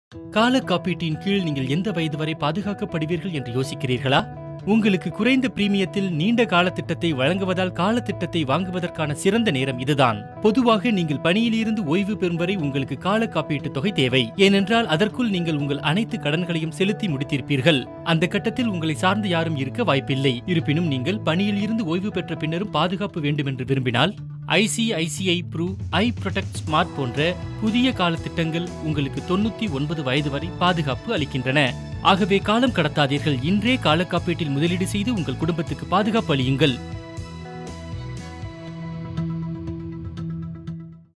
கால காப்பீட்டின் கீழ் நீங்கள் எந்த வயது வரை பாதுகாக்கப்படுவீர்கள் என்று யோசிக்கிறீர்களா உங்களுக்கு குறைந்த பிரீமியத்தில் நீண்ட கால திட்டத்தை வழங்குவதால் கால திட்டத்தை வாங்குவதற்கான சிறந்த நேரம் இதுதான் பொதுவாக நீங்கள் பணியிலிருந்து ஓய்வு பெறும் வரை உங்களுக்கு கால காப்பீட்டு தொகை தேவை ஏனென்றால் அதற்குள் நீங்கள் உங்கள் அனைத்து கடன்களையும் செலுத்தி முடித்திருப்பீர்கள் அந்த கட்டத்தில் உங்களை சார்ந்து யாரும் இருக்க வாய்ப்பில்லை இருப்பினும் நீங்கள் பணியில் இருந்து ஓய்வு பெற்ற பின்னரும் பாதுகாப்பு வேண்டும் என்று விரும்பினால் ICICI Pru I Protect Smart போன்ற புதிய கால திட்டங்கள் உங்களுக்கு தொண்ணூத்தி ஒன்பது வயது வரை பாதுகாப்பு அளிக்கின்றன ஆகவே காலம் கடத்தாதீர்கள் இன்றே கால காப்பீட்டில் முதலீடு செய்து உங்கள் குடும்பத்துக்கு பாதுகாப்பு அளியுங்கள்